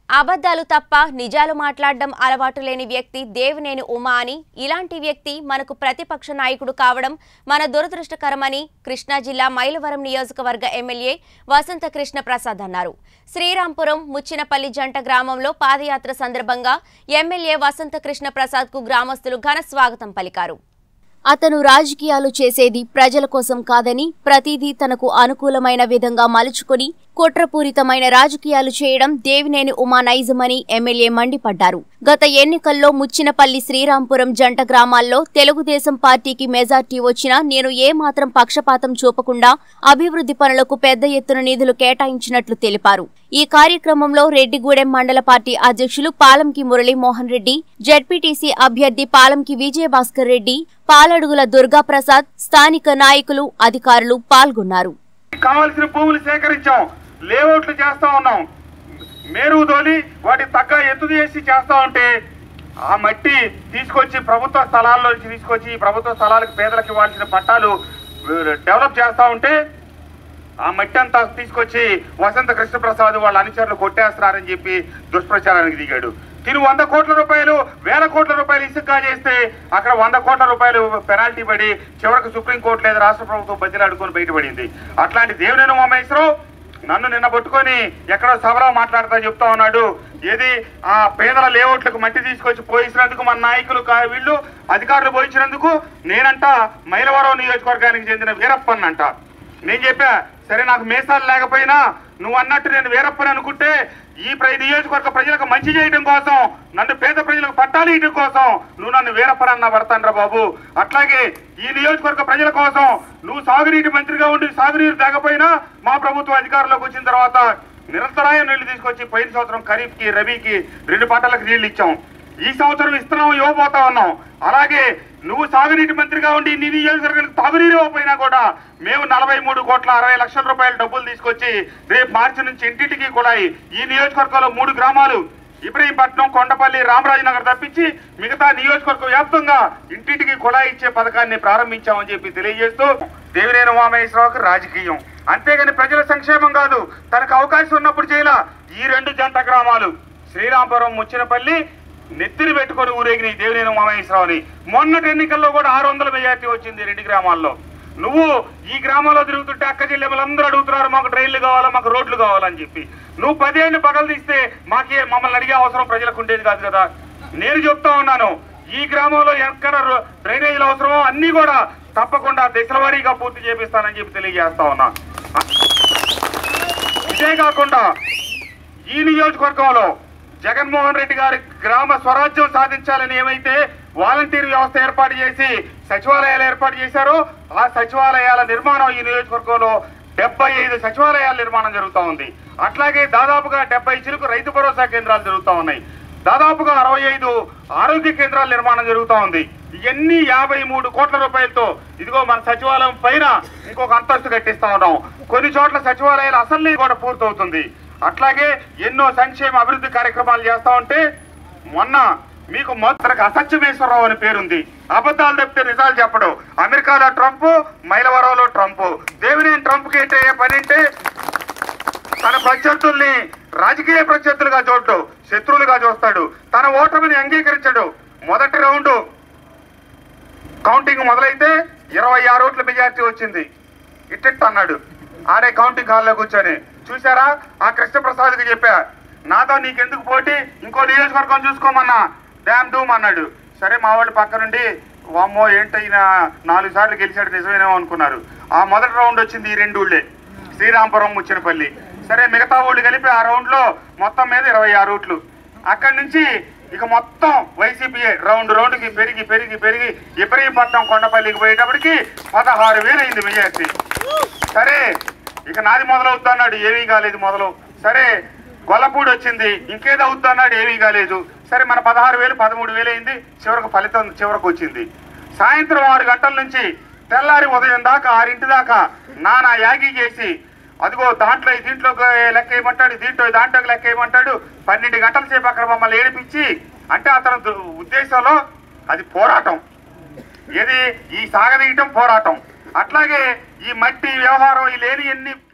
అబద్ధాలు తప్ప నిజాలు మాట్లాడడం అలవాటు లేని వ్యక్తి దేవినేని ఉమా అని ఇలాంటి వ్యక్తి మనకు ప్రతిపక్ష నాయకుడు కావడం మన దురదృష్టకరమని కృష్ణా జిల్లా మైలవరం నియోజకవర్గ ఎమ్మెల్యే వసంత కృష్ణ ప్రసాద్ అన్నారు శ్రీరాంపురం ముచ్చినపల్లి జంట గ్రామంలో పాదయాత్ర సందర్భంగా ఎమ్మెల్యే వసంత కృష్ణ ప్రసాద్ కు గ్రామస్తులు ఘన స్వాగతం పలికారు అతను రాజకీయాలు చేసేది ప్రజల కోసం కాదని ప్రతిదీ తనకు అనుకూలమైన విధంగా మలుచుకుని కుట్రపూరితమైన రాజకీయాలు చేయడం దేవినేని ఉమా నైజమని ఎమ్మెల్యే మండిపడ్డారు గత ఎన్నికల్లో ముచ్చినపల్లి శ్రీరాంపురం జంట గ్రామాల్లో తెలుగుదేశం పార్టీకి మెజార్టీ వచ్చినా నేను ఏ మాత్రం పక్షపాతం చూపకుండా అభివృద్ధి పనులకు పెద్ద ఎత్తున నిధులు కేటాయించినట్లు తెలిపారు ఈ కార్యక్రమంలో రెడ్డిగూడెం మండల పార్టీ అధ్యక్షులు పాలంకి మురళీమోహన్ రెడ్డి జడ్పీటీసీ అభ్యర్థి పాలంకి విజయభాస్కర్ రెడ్డి పాలడుగుల దుర్గాప్రసాద్ స్థానిక నాయకులు అధికారులు పాల్గొన్నారు కావాల్సిన భూములు సేకరించాం లేఅవుట్లు చేస్తా ఉన్నాం మేరువు తోలి వాటి తగ్గ ఎత్తు చేసి చేస్తా ఉంటే ఆ మట్టి తీసుకొచ్చి ప్రభుత్వ స్థలాల్లో నుంచి తీసుకొచ్చి ఈ ప్రభుత్వ స్థలాలకు పేదలకు ఇవ్వాల్సిన పట్టాలు డెవలప్ చేస్తా ఉంటే ఆ మట్టి అంతా తీసుకొచ్చి వసంత కృష్ణప్రసాద్ వాళ్ళ అనుచరులు కొట్టేస్తున్నారని చెప్పి దుష్ప్రచారానికి దిగాడు తిను వంద కోట్ల రూపాయలు వేల కోట్ల రూపాయలు ఇసుక చేస్తే అక్కడ వంద కోట్ల రూపాయలు పెనాల్టీ పడి చివరికి సుప్రీంకోర్టు లేదా రాష్ట్ర ప్రభుత్వం బదిలాడుకొని బయటపడింది అట్లాంటి దేవినేని ఉమామేశ్వరరావు నన్ను నిన్న పట్టుకొని ఎక్కడో సభలో మాట్లాడుతా చెప్తా ఉన్నాడు ఏది ఆ పేదల లేఅవుట్లకు మట్టి తీసుకొచ్చి పోయించినందుకు మన నాయకులు కా- వీళ్ళు అధికారులు పోయించినందుకు నేనంట మైలవరం నియోజకవర్గానికి చెందిన వీరప్పన్నంట నేను చెప్పా సరే నాకు మీసాలు లేకపోయినా నువ్వు అన్నట్టు నేను వీరప్పని అనుకుంటే ఈ ప్ర నియోజకవర్గ ప్రజలకు మంచి చేయడం కోసం నన్ను పేద ప్రజలకు పట్టాలు ఇవ్వడం కోసం నువ్వు నన్ను వీరప్పని అన్న పడతానరా బాబు అట్లాగే ఈ నియోజకవర్గ ప్రజల కోసం నువ్వు సాగునీటి మంత్రిగా ఉండి సాగునీరు తాగపోయినా మా ప్రభుత్వం అధికారంలోకి వచ్చిన తర్వాత నిరంతరాయ నీళ్లు తీసుకొచ్చి పోయిన సంవత్సరం ఖరీఫ్కి రబీకి రెండు పంటలకు నీళ్లు ఇచ్చాం ఈ సంవత్సరం ఇస్తున్నాం ఇవ్వబోతా ఉన్నాం అలాగే నువ్వు సాగునీటి మంత్రిగా ఉండి నీ నియోజకవర్గానికి తాగునీరు ఇవ్వకపోయినా కూడా మేము నలభై మూడు కోట్ల అరవై లక్షల రూపాయల డబ్బులు తీసుకొచ్చి రేపు మార్చి నుంచి ఇంటింటికి కూడా ఈ నియోజకవర్గంలో మూడు గ్రామాలు ఇబ్రహీంపట్నం కొండపల్లి రామరాజనగర్ తప్పించి మిగతా నియోజకవర్గ వ్యాప్తంగా ఇంటింటికి కుళాయి ఇచ్చే పథకాన్ని ప్రారంభించామని చెప్పి తెలియజేస్తూ దేవినేని ఉమామహేశ్వరరావుకి రాజకీయం అంతేగాని ప్రజల సంక్షేమం కాదు తనకు అవకాశం ఉన్నప్పుడు చేయాల ఈ రెండు జంట గ్రామాలు శ్రీరాంపురం ముచ్చినపల్లి నెత్తిని పెట్టుకొని ఊరేగిన ఈ దేవినేని ఉమామహేశ్వరరావుని మొన్నటి ఎన్నికల్లో కూడా ఆరు వందల మెజార్టీ వచ్చింది రెండు గ్రామాల్లో నువ్వు ఈ గ్రామంలో తిరుగుతుంటే అక్క చెల్లెమ్మలందరూ అడుగుతున్నారు మాకు ట్రైన్లు కావాలా మాకు రోడ్లు కావాలని చెప్పి నువ్వు పదేళ్ళు పగలు తీస్తే మాకే మమ్మల్ని అడిగే అవసరం ప్రజలకు ఉండేది కాదు కదా నేను చెప్తా ఉన్నాను ఈ గ్రామంలో ఎక్కడ రో- డ్రైనేజీలు అవసరమో అన్ని కూడా తప్పకుండా దశల వారీగా పూర్తి చేపిస్తానని చెప్పి తెలియజేస్తా ఉన్నా ఇదే కాకుండా ఈ నియోజకవర్గంలో జగన్మోహన్ రెడ్డి గారి గ్రామ స్వరాజ్యం సాధించాలని ఏమైతే వాలంటీర్ వ్యవస్థ ఏర్పాటు చేసి సచివాలయాలు ఏర్పాటు చేశారో ఆ సచివాలయాల నిర్మాణం ఈ నియోజకవర్గంలో డెబ్బై ఐదు సచివాలయాల నిర్మాణం జరుగుతూ ఉంది అట్లాగే దాదాపుగా డెబ్బై చిలుకు రైతు భరోసా కేంద్రాలు జరుగుతూ ఉన్నాయి దాదాపుగా అరవై ఐదు ఆరోగ్య కేంద్రాల నిర్మాణం జరుగుతూ ఉంది ఇవన్నీ యాభై మూడు కోట్ల రూపాయలతో ఇదిగో మన సచివాలయం పైన ఇంకొక అంతస్తు కట్టిస్తా ఉన్నాం కొన్ని చోట్ల సచివాలయాలు అసెంబ్లీ కూడా పూర్తవుతుంది అట్లాగే ఎన్నో సంక్షేమ అభివృద్ధి కార్యక్రమాలు చేస్తా ఉంటే మొన్న మీకు మొత్తకు అసత్యమేశ్వరరావు అని పేరుంది అబద్ధాలు తప్పితే నిజాలు చెప్పడు అమెరికాలో ట్రంప్ మైలవరంలో ట్రంప్ దేవినేని ట్రంప్కి ఏంటే పని అంటే తన ప్రత్యర్థుల్ని రాజకీయ ప్రత్యర్థులుగా చూడ్డు శత్రువులుగా చూస్తాడు తన ఓటమిని అంగీకరించడు మొదటి రౌండ్ కౌంటింగ్ మొదలైతే ఇరవై ఆరు ఓట్ల మెజార్టీ వచ్చింది ఇట్టిట్ అన్నాడు ఆడే కౌంటింగ్ హాల్లో కూర్చొని చూసారా ఆ కృష్ణప్రసాద్కి చెప్పా నాతో నీకెందుకు పోటీ ఇంకో నియోజకవర్గం చూసుకోమన్నా డ్యామ్ డూమ్ అన్నాడు సరే మా వాళ్ళు పక్క నుండి వామ్మో ఏంటైనా నాలుగు సార్లు గెలిచాడు నిజమేనేమో అనుకున్నారు ఆ మొదటి రౌండ్ వచ్చింది ఈ రెండు ఊళ్ళే శ్రీరాంపురం ముచ్చినపల్లి సరే మిగతా ఊళ్ళు కలిపి ఆ రౌండ్ లో మొత్తం మీద ఇరవై ఆరు ఓట్లు అక్కడి నుంచి ఇక మొత్తం వైసీపీ రౌండ్ రౌండ్ కి పెరిగి పెరిగి పెరిగి ఇబ్రహీంపట్నం కొండపల్లికి పోయేటప్పటికి పదహారు వేలు అయింది మెజార్టీ సరే ఇక నాది మొదలవుద్ది అన్నాడు ఏమీ కాలేదు మొదలు సరే గొల్లపూడి వచ్చింది ఇంకేదో అవుద్ది అన్నాడు ఏమీ కాలేదు సరే మన పదహారు వేలు పదమూడు వేలు అయింది చివరికి ఫలితం చివరకు వచ్చింది సాయంత్రం ఆరు గంటల నుంచి తెల్లారి ఉదయం దాకా ఆరింటి దాకా నానా యాగి చేసి అదిగో దాంట్లో ఈ దీంట్లో లెక్క వేయమంటాడు దీంట్లో ఈ దాంట్లోకి లెక్క వేయమంటాడు పన్నెండు గంటల సేపు అక్కడ మమ్మల్ని ఏడిపించి అంటే అతని దు- ఉద్దేశంలో అది పోరాటం ఏది ఈ సాగదీయటం పోరాటం అట్లాగే ఈ మట్టి వ్యవహారం ఈ లేని ఎన్ని